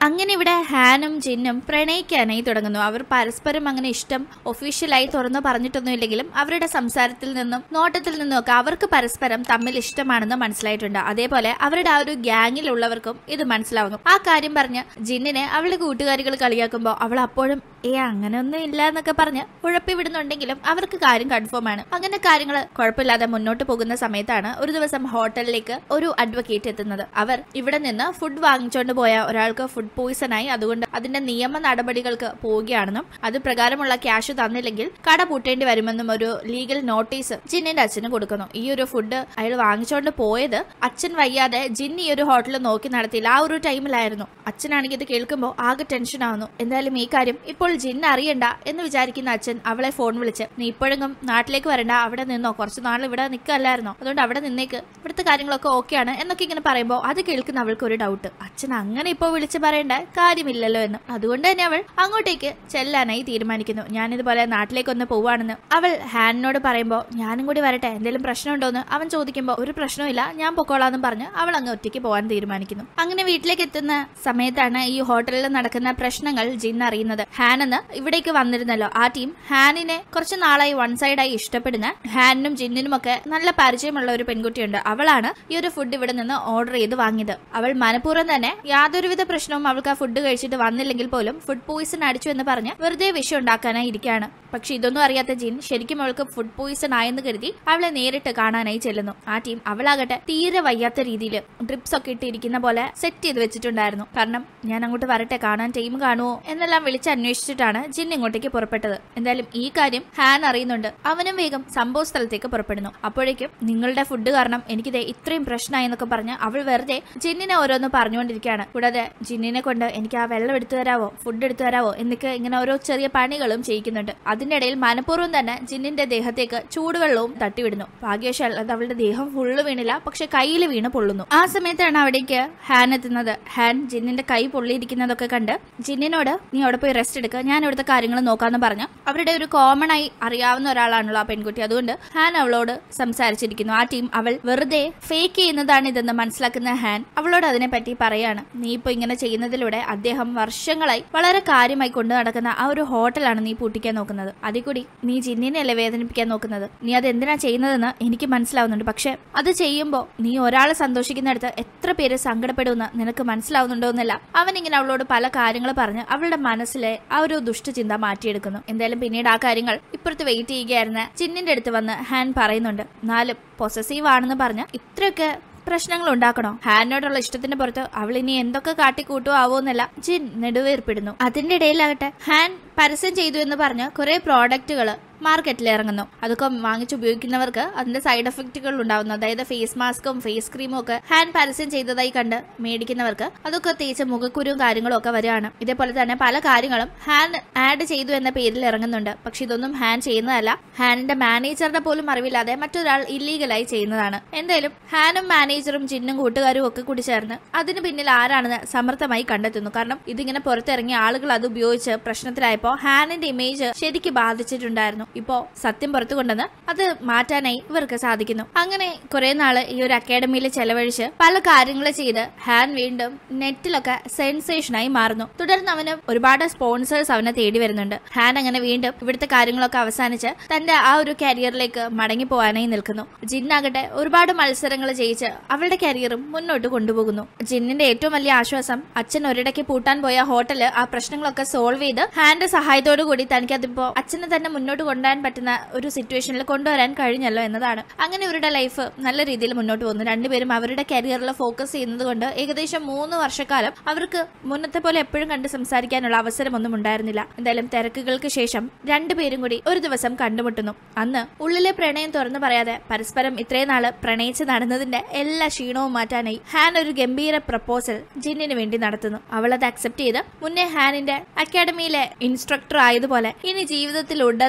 അങ്ങനെ ഇവിടെ ഹാനും ജിന്നും പ്രണയിക്കാനായി തുടങ്ങുന്നു അവർ പരസ്പരം അങ്ങനെ ഇഷ്ടം ഒഫീഷ്യലായി തുറന്നു പറഞ്ഞിട്ടൊന്നുമില്ലെങ്കിലും അവരുടെ സംസാരത്തിൽ നിന്നും നോട്ടത്തിൽ നിന്നും ഒക്കെ അവർക്ക് പരസ്പരം തമ്മിൽ ഇഷ്ടമാണെന്ന് മനസ്സിലായിട്ടുണ്ട് അതേപോലെ അവരുടെ ആ ഒരു ഗ്യാങ്ങിലുള്ളവർക്കും ഇത് മനസ്സിലാവുന്നു ആ കാര്യം പറഞ്ഞ് ജിന്നിനെ അവളുടെ കൂട്ടുകാരികൾ കളിയാക്കുമ്പോൾ അവൾ അപ്പോഴും ഏ അങ്ങനെ ഒന്നും ഇല്ല എന്നൊക്കെ പറഞ്ഞ് ഉഴപ്പി വിടുന്നുണ്ടെങ്കിലും അവർക്ക് കാര്യം കൺഫേം ആണ് അങ്ങനെ കാര്യങ്ങൾ കുഴപ്പമില്ലാതെ മുന്നോട്ട് പോകുന്ന സമയത്താണ് ഒരു ദിവസം ഹോട്ടലിലേക്ക് ഒരു അഡ്വക്കേറ്റ് എത്തുന്നത് അവർ ഇവിടെ നിന്ന് ഫുഡ് വാങ്ങിച്ചുകൊണ്ട് പോയ ഒരാൾക്ക് ഫുഡ് പോയിസൺ ആയി അതുകൊണ്ട് അതിന്റെ നിയമ നടപടികൾക്ക് പോവുകയാണെന്നും അത് പ്രകാരമുള്ള ക്യാഷ് തന്നില്ലെങ്കിൽ കട പൂട്ടേണ്ടി വരുമെന്നും ഒരു ലീഗൽ നോട്ടീസ് ജിന്നിന്റെ അച്ഛന് കൊടുക്കുന്നു ഈ ഒരു ഫുഡ് അയാൾ വാങ്ങിച്ചുകൊണ്ട് പോയത് അച്ഛൻ വയ്യാതെ ജിൻ ഈ ഒരു ഹോട്ടൽ നോക്കി നടത്തിയില്ല ആ ഒരു ടൈമിലായിരുന്നു അച്ഛനാണെങ്കിൽ ഇത് കേൾക്കുമ്പോൾ ആകെ ടെൻഷൻ ആവുന്നു എന്തായാലും ഈ കാര്യം ഇപ്പോൾ ജിൻ അറിയണ്ട എന്ന് വിചാരിക്കുന്ന അച്ഛൻ അവളെ ഫോൺ വിളിച്ച് നീ ഇപ്പോഴെങ്കിലും നാട്ടിലേക്ക് വരണ്ട അവിടെ നിന്നോ കുറച്ച് നാൾ ഇവിടെ നിൽക്കല്ലായിരുന്നോ അതുകൊണ്ട് അവിടെ നിന്നേക്ക് ഇവിടുത്തെ കാര്യങ്ങളൊക്കെ ഓക്കെയാണ് എന്നൊക്കെ ഇങ്ങനെ പറയുമ്പോൾ അത് കേൾക്കുന്ന അവൾക്ക് ഒരു ഡൗട്ട് അച്ഛൻ അങ്ങനെ ഇപ്പോൾ വിളിച്ച് പറയേണ്ട കാര്യമില്ലല്ലോ എന്ന് അതുകൊണ്ട് തന്നെ അവൾ അങ്ങോട്ടേക്ക് ചെല്ലാനായി തീരുമാനിക്കുന്നു ഞാനിതുപോലെ നാട്ടിലേക്കൊന്ന് പോവാണെന്ന് അവൾ ഹാനിനോട് പറയുമ്പോൾ ഞാനും കൂടി വരട്ടെ എന്തെങ്കിലും പ്രശ്നമുണ്ടോന്ന് അവൻ ചോദിക്കുമ്പോൾ ഒരു പ്രശ്നമില്ല ഞാൻ പൊക്കോളാന്നും പറഞ്ഞ് അവൾ അങ്ങ് ഒറ്റയ്ക്ക് പോകാൻ തീരുമാനിക്കുന്നു അങ്ങനെ വീട്ടിലേക്ക് എത്തുന്ന സമയത്താണ് ഈ ഹോട്ടലിൽ നടക്കുന്ന പ്രശ്നങ്ങൾ ജിൻ അറിയുന്നത് ഹാൻ എന്ന് ഇവിടേക്ക് വന്നിരുന്നല്ലോ ആ ടീം ഹാനിനെ കുറച്ച് നാളായി വൺ സൈഡായി ഇഷ്ടപ്പെടുന്ന ഹാനിനും ജിന്നിനും ഒക്കെ നല്ല പരിചയമുള്ള ഒരു പെൺകുട്ടിയുണ്ട് അവളാണ് ഈ ഒരു ഫുഡ് ഇവിടെ നിന്ന് ഓർഡർ ചെയ്ത് വാങ്ങിയത് അവൾ മനഃപൂർവ്വം തന്നെ യാതൊരുവിധ പ്രശ്നവും അവൾക്ക് ആ ഫുഡ് കഴിച്ചിട്ട് വന്നില്ലെങ്കിൽ പോലും ഫുഡ് പോയിസൺ അടിച്ചു എന്ന് പറഞ്ഞ് വെറുതെ വിഷം ഉണ്ടാക്കാനായി ഇരിക്കുകയാണ് പക്ഷെ ഇതൊന്നും അറിയാത്ത ജിൻ ശരിക്കും അവൾക്ക് ഫുഡ് പോയിസൺ ആയെന്ന് കരുതി അവളെ നേരിട്ട് കാണാനായി ചെല്ലുന്നു ആ ടീം അവളാകട്ടെ തീരെ വയ്യാത്ത രീതിയിൽ ഡ്രിപ്സ് ഒക്കെ ഇട്ടിരിക്കുന്ന പോലെ സെറ്റ് ചെയ്ത് വെച്ചിട്ടുണ്ടായിരുന്നു കാരണം ഞാൻ അങ്ങോട്ട് വരട്ടെ കാണാൻ ടീം കാണുമോ എന്നെല്ലാം വിളിച്ച് അന്വേഷിച്ചിട്ടാണ് ജിൻ ഇങ്ങോട്ടേക്ക് പുറപ്പെട്ടത് എന്തായാലും ഈ കാര്യം ഹാൻ അറിയുന്നുണ്ട് അവനും വേഗം സംഭവ സ്ഥലത്തേക്ക് പുറപ്പെടുന്നു അപ്പോഴേക്കും നിങ്ങളുടെ ഫുഡ് കാരണം എനിക്കിത് ഇത്രയും പ്രശ്നമായി എന്നൊക്കെ പറഞ്ഞ് അവൾ വെറുതെ ജിന്നിനെ ഓരോന്ന് പറഞ്ഞുകൊണ്ടിരിക്കുകയാണ് കൂടാതെ ജിന്നിനെ കൊണ്ട് എനിക്ക് ആ വെള്ളം എടുത്തു തരാവോ ഫുഡ് എടുത്തു തരാവോ എന്നൊക്കെ ഇങ്ങനെ ഓരോ ചെറിയ പണികളും ചെയ്യിക്കുന്നുണ്ട് അതിന്റെ ഇടയിൽ മനഃപൂർവ്വം തന്നെ ജിന്നിന്റെ ദേഹത്തേക്ക് ചൂടുവെള്ളവും തട്ടിവിടുന്നു ഭാഗ്യവശാൽ അത് അവളുടെ ദേഹം ഫുള്ള് വീണില്ല പക്ഷെ കയ്യിൽ വീണ് പൊള്ളുന്നു ആ സമയത്താണ് അവിടേക്ക് ഹാൻ എത്തുന്നത് ഹാൻ ജിന്നിന്റെ കൈ പൊള്ളിയിരിക്കുന്നതൊക്കെ കണ്ട് ജിന്നിനോട് നീ അവിടെ പോയി റെസ്റ്റ് എടുക്കുക ഞാൻ ഇവിടുത്തെ കാര്യങ്ങൾ നോക്കാന്ന് പറഞ്ഞു അവരുടെ ഒരു കോമൺ ആയി അറിയാവുന്ന ഒരാളാണല്ലോ ആ പെൺകുട്ടി അതുകൊണ്ട് ഹാൻ അവളോട് സംസാരിച്ചിരിക്കുന്നു ആ ടീം അവൾ വെറുതെ ഫേക്ക് ചെയ്യുന്നതാണ് ഇതെന്ന് മനസ്സിലാക്കുന്ന ഹാൻ അവളോട് അതിനെപ്പറ്റി പറയാണ് നീ ഇപ്പൊ ഇങ്ങനെ ചെയ്യുന്നതിലൂടെ അദ്ദേഹം വർഷങ്ങളായി വളരെ കാര്യമായി കൊണ്ടു നടക്കുന്ന ആ ഒരു ഹോട്ടലാണ് നീ പൂട്ടിക്കാൻ നോക്കുന്നത് അതിൽ കൂടി നീ ജിന്നിനെയല്ലേ വേദനിപ്പിക്കാൻ നോക്കുന്നത് നീ അത് എന്തിനാ ചെയ്യുന്നതെന്ന് എനിക്ക് മനസ്സിലാവുന്നുണ്ട് പക്ഷെ അത് ചെയ്യുമ്പോൾ നീ ഒരാളെ സന്തോഷിക്കുന്നിടത്ത് എത്ര പേര് സങ്കടപ്പെടുമെന്ന് നിനക്ക് മനസ്സിലാവുന്നുണ്ടോ എന്നല്ല അവൻ ഇങ്ങനെ അവളോട് പല കാര്യങ്ങൾ പറഞ്ഞ് അവളുടെ മനസ്സിലെ ആ ഒരു ദുഷ്ടചിന്ത മാറ്റിയെടുക്കുന്നു എന്തായാലും പിന്നീട് ആ കാര്യങ്ങൾ ഇപ്പുറത്ത് വെയിറ്റ് ചെയ്യുകയായിരുന്ന ചിന്നിന്റെ അടുത്ത് വന്ന് ഹാൻ പറയുന്നുണ്ട് നാലും പൊസസീവ് ആണെന്ന് പറഞ്ഞ് ഇത്രയൊക്കെ പ്രശ്നങ്ങൾ ഉണ്ടാക്കണോ ഹാനോടുള്ള ഇഷ്ടത്തിന്റെ പുറത്ത് അവൾ ഇനി എന്തൊക്കെ കാട്ടിക്കൂട്ടോ ആവോന്നല്ല ജിൻ നെടുവേർപ്പെടുന്നു അതിന്റെ ഇടയിലാകട്ടെ ഹാൻ പരസ്യം ചെയ്തു എന്ന് പറഞ്ഞ് കുറെ പ്രോഡക്റ്റുകൾ മാർക്കറ്റിൽ ഇറങ്ങുന്നു അതൊക്കെ വാങ്ങിച്ച് ഉപയോഗിക്കുന്നവർക്ക് അതിന്റെ സൈഡ് എഫക്റ്റുകൾ ഉണ്ടാവുന്നു അതായത് ഫേസ് മാസ്കും ഫേസ് ക്രീമും ഒക്കെ ഹാൻഡ് പരസ്യം ചെയ്തതായി കണ്ട് മേടിക്കുന്നവർക്ക് അതൊക്കെ തേച്ച് മുഖക്കുരുവും കാര്യങ്ങളും ഒക്കെ വരികയാണ് ഇതേപോലെ തന്നെ പല കാര്യങ്ങളും ഹാൻഡ് ആഡ് ചെയ്തു എന്ന പേരിൽ ഇറങ്ങുന്നുണ്ട് പക്ഷെ ഇതൊന്നും ഹാൻ ചെയ്യുന്നതല്ല ഹാനിന്റെ മാനേജറുടെ പോലും അറിവില്ലാതെ മറ്റൊരാൾ ഇല്ലീഗലായി ചെയ്യുന്നതാണ് എന്തായാലും ഹാനും മാനേജറും ജിന്നും കൂട്ടുകാരും ഒക്കെ കൂടി ചേർന്ന് അതിന് പിന്നിൽ ആരാണെന്ന് സമർത്ഥമായി കണ്ടെത്തുന്നു കാരണം ഇതിങ്ങനെ പുറത്തിറങ്ങിയ ആളുകൾ അത് ഉപയോഗിച്ച് പ്രശ്നത്തിലായപ്പോ ഹാനിന്റെ ഇമേജ് ശരിക്ക് ബാധിച്ചിട്ടുണ്ടായിരുന്നു ഇപ്പോ സത്യം പുറത്തു കൊണ്ടുവന്ന് അത് മാറ്റാനായി ഇവർക്ക് സാധിക്കുന്നു അങ്ങനെ കുറെ നാള് ഈ ഒരു അക്കാഡമിയിൽ ചെലവഴിച്ച് പല കാര്യങ്ങൾ ചെയ്ത് ഹാൻ വീണ്ടും നെറ്റിലൊക്കെ സെൻസേഷനായി മാറുന്നു തുടർന്ന് അവന് ഒരുപാട് സ്പോൺസേഴ്സ് അവനെ തേടി വരുന്നുണ്ട് ഹാൻ അങ്ങനെ വീണ്ടും ഇവിടുത്തെ കാര്യങ്ങളൊക്കെ അവസാനിച്ച് തന്റെ ആ ഒരു കരിയറിലേക്ക് മടങ്ങി പോകാനായി നിൽക്കുന്നു ജിന്നാകട്ടെ ഒരുപാട് മത്സരങ്ങൾ ജയിച്ച് അവളുടെ കരിയറും മുന്നോട്ട് കൊണ്ടുപോകുന്നു ജിന്നിന്റെ ഏറ്റവും വലിയ ആശ്വാസം അച്ഛൻ ഒരിടയ്ക്ക് പൂട്ടാൻ പോയ ഹോട്ടല് ആ പ്രശ്നങ്ങളൊക്കെ സോൾവ് ചെയ്ത് ഹാൻഡ് സഹായത്തോടു കൂടി തനിക്ക് അതിപ്പോ അച്ഛനെ തന്നെ മുന്നോട്ട് കൊണ്ടുവരാൻ പറ്റുന്ന ഒരു സിറ്റുവേഷനിൽ കൊണ്ടുവരാൻ കഴിഞ്ഞല്ലോ എന്നതാണ് അങ്ങനെ ഇവരുടെ ലൈഫ് നല്ല രീതിയിൽ മുന്നോട്ട് പോകുന്നു രണ്ടുപേരും അവരുടെ കരിയറിൽ ഫോക്കസ് ചെയ്യുന്നത് കൊണ്ട് ഏകദേശം മൂന്ന് വർഷക്കാലം അവർക്ക് മുന്നത്തെ പോലെ എപ്പോഴും കണ്ട് സംസാരിക്കാനുള്ള അവസരമൊന്നും ഉണ്ടായിരുന്നില്ല എന്തായാലും തിരക്കുകൾക്ക് ശേഷം രണ്ടുപേരും കൂടി ഒരു ദിവസം കണ്ടുമുട്ടുന്നു അന്ന് ഉള്ളിലെ പ്രണയം തുറന്നു പറയാതെ പരസ്പരം ഇത്രയും നാള് പ്രണയിച്ച് നടന്നതിന്റെ എല്ലാ ക്ഷീണവും മാറ്റാനായി ഹാൻ ഒരു ഗംഭീര പ്രപ്പോസൽ ജിന്നിന് വേണ്ടി നടത്തുന്നു അവൾ അത് അക്സെപ്റ്റ് ചെയ്ത് മുന്നേ ഹാനിന്റെ അക്കാഡമിയിലെ ഇൻസ്ട്രക്ടർ ആയതുപോലെ ഇനി ജീവിതത്തിൽ ഉടനീളം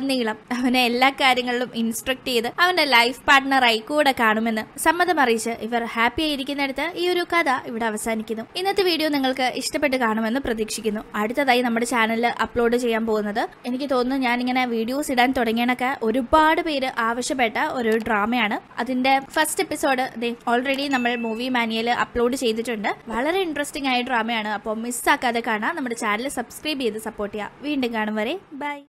അവനെ എല്ലാ കാര്യങ്ങളിലും ഇൻസ്ട്രക്ട് ചെയ്ത് അവന്റെ ലൈഫ് പാർട്ട്ണറായി കൂടെ കാണുമെന്ന് സമ്മതം അറിയിച്ച് ഇവർ ഹാപ്പി ആയിരിക്കുന്നിടത്ത് ഈ ഒരു കഥ ഇവിടെ അവസാനിക്കുന്നു ഇന്നത്തെ വീഡിയോ നിങ്ങൾക്ക് ഇഷ്ടപ്പെട്ട് കാണുമെന്ന് പ്രതീക്ഷിക്കുന്നു അടുത്തതായി നമ്മുടെ ചാനലിൽ അപ്ലോഡ് ചെയ്യാൻ പോകുന്നത് എനിക്ക് തോന്നുന്നു ഞാനിങ്ങനെ വീഡിയോസ് ഇടാൻ തുടങ്ങിയണൊക്കെ ഒരുപാട് പേര് ആവശ്യപ്പെട്ട ഒരു ഡ്രാമയാണ് അതിന്റെ ഫസ്റ്റ് എപ്പിസോഡ് ഓൾറെഡി നമ്മൾ മൂവി മാനിയൽ അപ്ലോഡ് ചെയ്തിട്ടുണ്ട് വളരെ ഇൻട്രസ്റ്റിംഗ് ആയ ഡ്രാമയാണ് അപ്പോൾ മിസ്സാക്കാതെ കാണാം നമ്മുടെ ചാനൽ സബ്സ്ക്രൈബ് ചെയ്ത് സപ്പോർട്ട് ചെയ്യുക വീണ്ടും കാണും വരെ ബൈ